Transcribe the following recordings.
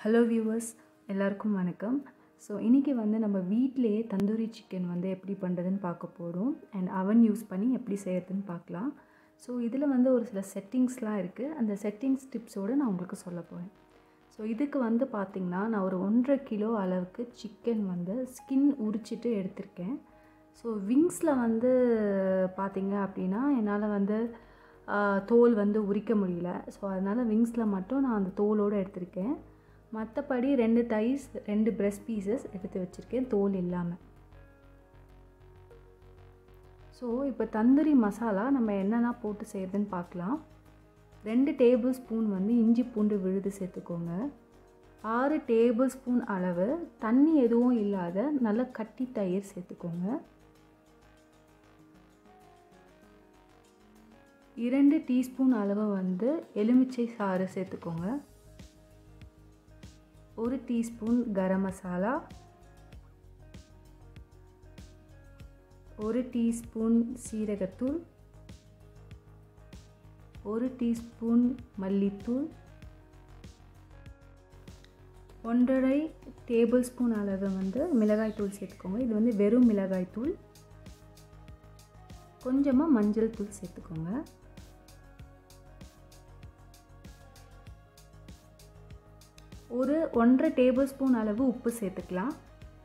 hello viewers எல்லாருக்கும் வணக்கம் so இன்றைக்கி வந்து நம்ம வீட்டிலேயே தந்தூரி சிக்கன் வந்து எப்படி பண்ணுறதுன்னு பார்க்க போகிறோம் அண்ட் அவன் யூஸ் பண்ணி எப்படி செய்யறதுன்னு பார்க்கலாம் ஸோ இதில் வந்து ஒரு சில செட்டிங்ஸ்லாம் இருக்குது அந்த செட்டிங்ஸ் டிப்ஸோடு நான் உங்களுக்கு சொல்ல போகிறேன் ஸோ இதுக்கு வந்து பார்த்திங்கன்னா நான் ஒரு ஒன்றரை கிலோ அளவுக்கு சிக்கன் வந்து ஸ்கின் உரிச்சிட்டு எடுத்திருக்கேன் ஸோ விங்ஸில் வந்து பார்த்திங்க அப்படின்னா என்னால் வந்து ஆஹ், தோல் வந்து உரிக்க முடியல ஸோ அதனால் விங்ஸில் மட்டும் நான் அந்த தோலோடு எடுத்திருக்கேன் மற்றபடி ரெண்டு தைஸ் ரெண்டு பிரெஸ்ட் பீசஸ் எடுத்து வச்சுருக்கேன் தோல் இல்லாமல் ஸோ இப்போ தந்தூரி மசாலா நம்ம என்னென்ன போட்டு செய்கிறதுன்னு பார்க்கலாம் ரெண்டு டேபிள் ஸ்பூன் வந்து இஞ்சி பூண்டு விழுது சேர்த்துக்கோங்க ஆறு டேபிள் ஸ்பூன் அளவு தண்ணி எதுவும் இல்லாத நல்ல கட்டி தயிர் சேர்த்துக்கோங்க இரண்டு டீஸ்பூன் அளவு வந்து எலுமிச்சை சாறு சேர்த்துக்கோங்க ஒரு டீஸ்பூன் கரம் மசாலா ஒரு டீஸ்பூன் சீரகத்தூள் ஒரு டீஸ்பூன் மல்லித்தூள் ஒன்றரை டேபிள் ஸ்பூன் அளவு வந்து மிளகாய்த்தூள் சேர்த்துக்கோங்க இது வந்து வெறும் மிளகாய்த்தூள் கொஞ்சமாக மஞ்சள் தூள் சேர்த்துக்கோங்க ஒரு ஒன்றரை டேபிள் ஸ்பூன் அளவு உப்பு சேர்த்துக்கலாம்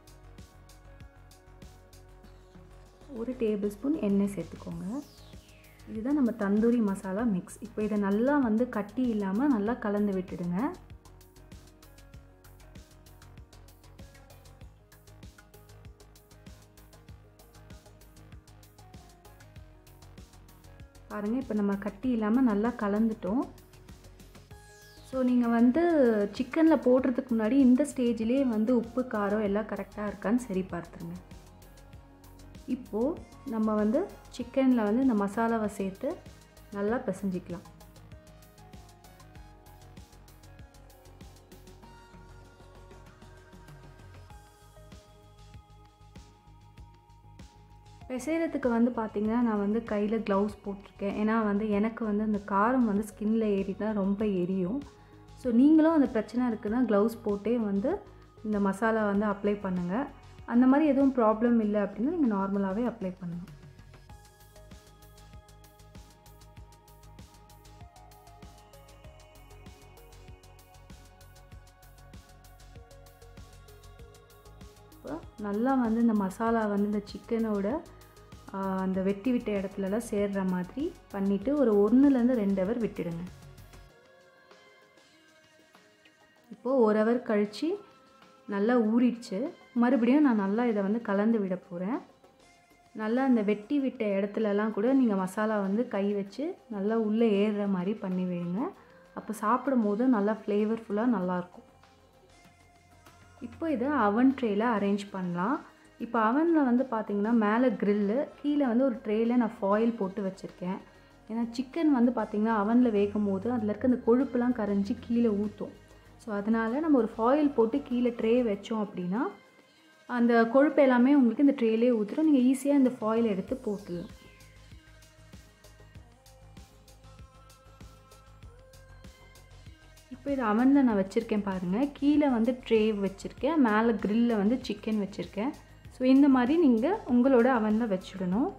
ஒரு டேபிள் ஸ்பூன் எண்ணெய் சேர்த்துக்கோங்க இதுதான் நம்ம தந்தூரி மசாலா மிக்ஸ் இப்போ இதை நல்லா வந்து கட்டி இல்லாமல் நல்லா கலந்து விட்டுடுங்க பாருங்கள் இப்போ நம்ம கட்டி இல்லாமல் நல்லா கலந்துட்டோம் ஸோ நீங்கள் வந்து சிக்கனில் போடுறதுக்கு முன்னாடி இந்த ஸ்டேஜ்லேயே வந்து உப்பு காரம் எல்லாம் கரெக்டாக இருக்கான்னு சரி பார்த்துருங்க இப்போது நம்ம வந்து சிக்கனில் வந்து இந்த மசாலாவை சேர்த்து நல்லா பிசைஞ்சிக்கலாம் பிசைகிறதுக்கு வந்து பார்த்திங்கன்னா நான் வந்து கையில் க்ளவுஸ் போட்டிருக்கேன் ஏன்னா வந்து எனக்கு வந்து அந்த காரம் வந்து ஸ்கின்ல ஏறினா ரொம்ப எரியும் ஸோ நீங்களும் அந்த பிரச்சனை இருக்குன்னா க்ளவுஸ் போட்டே வந்து இந்த மசாலா வந்து அப்ளை பண்ணுங்கள் அந்த மாதிரி எதுவும் ப்ராப்ளம் இல்லை அப்படின்னா நீங்கள் நார்மலாகவே அப்ளை பண்ணுங்கள் இப்போ நல்லா வந்து இந்த மசாலா வந்து இந்த சிக்கனோட ஆஹ், அந்த வெட்டி விட்ட இடத்துலலாம் சேர்ற மாதிரி பண்ணிவிட்டு ஒரு ஒன்றுலேருந்து ரெண்டு ஹவர் விட்டுடுங்க இப்போது ஒரு ஹவர் கழித்து நல்லா ஊறிடுச்சு மறுபடியும் நான் நல்லா இதை வந்து கலந்து விட போகிறேன் நல்லா அந்த வெட்டி விட்ட இடத்துலலாம் கூட நீங்கள் மசாலா வந்து கை வச்சு நல்லா உள்ளே ஏறுற மாதிரி பண்ணி விடுங்க அப்போ சாப்பிடும் போது நல்லா ஃப்ளேவர்ஃபுல்லாக நல்லாயிருக்கும் இப்போ இதை அவன் ட்ரேயில் அரேஞ்ச் பண்ணலாம் இப்போ அவனில் வந்து பார்த்திங்கன்னா மேலே க்ரில்லு கீழே வந்து ஒரு ட்ரேயில் நான் ஃபாயில் போட்டு வச்சுருக்கேன் ஏன்னா சிக்கன் வந்து பார்த்திங்கன்னா அவனில் வேகும் போது அதில் இருக்க அந்த கொழுப்புலாம் கரைஞ்சி கீழே ஊற்றும் ஸோ அதனால் நம்ம ஒரு ஃபாயில் போட்டு கீழே ட்ரே வச்சோம் அப்படின்னா அந்த கொழுப்பு எல்லாமே உங்களுக்கு இந்த ட்ரேலே ஊற்றுரும் நீங்கள் ஈஸியாக இந்த ஃபாயில் எடுத்து போட்டுடலாம் இப்போ இது அவனில் நான் வச்சுருக்கேன் பாருங்கள் கீழே வந்து ட்ரே வச்சுருக்கேன் மேலே க்ரில்லில் வந்து சிக்கன் வச்சுருக்கேன் ஸோ இந்த மாதிரி நீங்கள் உங்களோட அவனில் வச்சுடணும்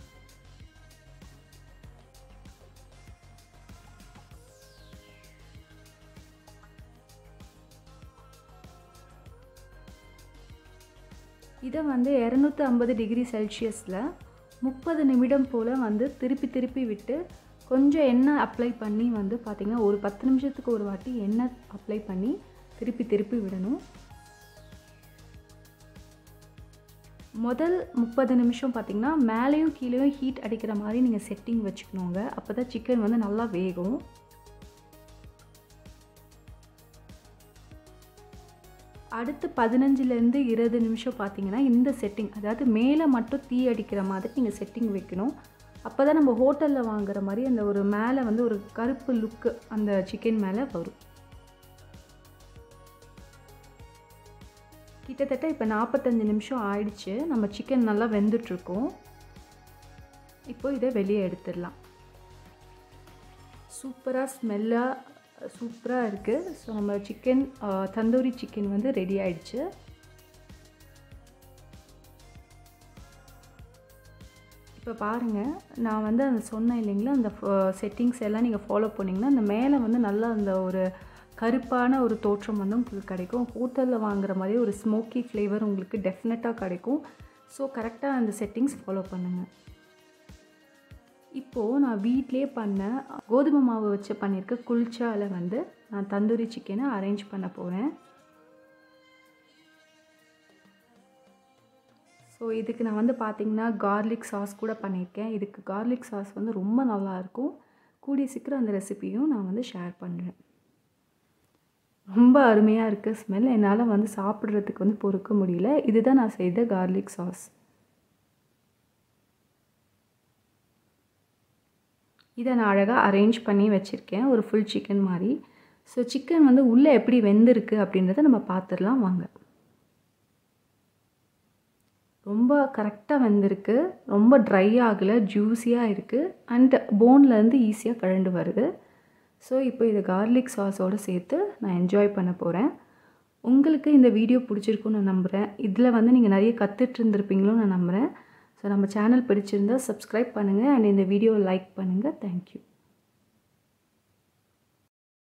இதை வந்து இரநூத்தி ஐம்பது டிகிரி செல்சியஸில் முப்பது நிமிடம் போல் வந்து திருப்பி திருப்பி விட்டு கொஞ்சம் எண்ணெய் அப்ளை பண்ணி வந்து பார்த்திங்கன்னா ஒரு பத்து நிமிஷத்துக்கு ஒரு வாட்டி எண்ணெய் அப்ளை பண்ணி திருப்பி திருப்பி விடணும் முதல் முப்பது நிமிஷம் பார்த்திங்கன்னா மேலேயும் கீழேயும் ஹீட் அடிக்கிற மாதிரி நீங்கள் செட்டிங் வச்சுக்கணுங்க அப்போ தான் சிக்கன் வந்து நல்லா வேகும் அடுத்து பதினஞ்சுலேருந்து இருபது நிமிஷம் பார்த்தீங்கன்னா இந்த செட்டிங் அதாவது மேலே மட்டும் தீ அடிக்கிற மாதிரி நீங்கள் செட்டிங் வைக்கணும் அப்போ தான் நம்ம ஹோட்டலில் வாங்குற மாதிரி அந்த ஒரு மேலே வந்து ஒரு கருப்பு லுக்கு அந்த சிக்கன் மேலே வரும் கிட்டத்தட்ட இப்போ நாற்பத்தஞ்சு நிமிஷம் ஆயிடுச்சு நம்ம சிக்கன் நல்லா வெந்துட்ருக்கோம் இப்போ இதை வெளியே எடுத்துடலாம் சூப்பராக ஸ்மெல்லாக சூப்பராக இருக்குது ஸோ நம்ம சிக்கன் தந்தூரி சிக்கன் வந்து ரெடி ஆயிடுச்சு இப்போ பாருங்கள் நான் வந்து அந்த சொன்னேன் இல்லைங்களா அந்த செட்டிங்ஸ் எல்லாம் நீங்கள் ஃபாலோ பண்ணிங்கன்னா அந்த மேலே வந்து நல்லா அந்த ஒரு கருப்பான ஒரு தோற்றம் வந்து உங்களுக்கு கிடைக்கும் ஹோட்டலில் வாங்குற மாதிரி ஒரு ஸ்மோக்கி ஃப்ளேவர் உங்களுக்கு டெஃபினட்டாக கிடைக்கும் ஸோ கரெக்டாக அந்த செட்டிங்ஸ் ஃபாலோ பண்ணுங்கள் இப்போது நான் வீட்டிலே பண்ண கோதுமை மாவு வச்சு பண்ணியிருக்க குல்ச்சாவில் வந்து நான் தந்தூரி சிக்கனை அரேஞ்ச் பண்ண போகிறேன் ஸோ இதுக்கு நான் வந்து பார்த்திங்கன்னா கார்லிக் சாஸ் கூட பண்ணியிருக்கேன் இதுக்கு கார்லிக் சாஸ் வந்து ரொம்ப நல்லாயிருக்கும் கூடிய சீக்கிரம் அந்த ரெசிபியும் நான் வந்து ஷேர் பண்ணுறேன் ரொம்ப அருமையாக இருக்குது ஸ்மெல் என்னால் வந்து சாப்பிட்றதுக்கு வந்து பொறுக்க முடியல இதுதான் நான் செய்த கார்லிக் சாஸ் இதை நான் அழகாக அரேஞ்ச் பண்ணி வச்சுருக்கேன் ஒரு ஃபுல் சிக்கன் மாதிரி ஸோ சிக்கன் வந்து உள்ளே எப்படி வெந்திருக்கு அப்படின்றத நம்ம பார்த்துடலாம் வாங்க ரொம்ப கரெக்டாக வெந்திருக்கு ரொம்ப ட்ரை ஆகலை ஜூஸியாக இருக்குது அண்ட் போன்லேருந்து ஈஸியாக கழண்டு வருது ஸோ இப்போ இதை கார்லிக் சாஸோடு சேர்த்து நான் என்ஜாய் பண்ண போகிறேன் உங்களுக்கு இந்த வீடியோ பிடிச்சிருக்குன்னு நான் நம்புகிறேன் இதில் வந்து நீங்கள் நிறைய கற்றுட்டு இருந்திருப்பீங்களும் நான் நம்புகிறேன் ஸோ நம்ம சேனல் பிடிச்சிருந்தால் சப்ஸ்கிரைப் பண்ணுங்கள் அண்ட் இந்த வீடியோவை லைக் பண்ணுங்கள் தேங்க்யூ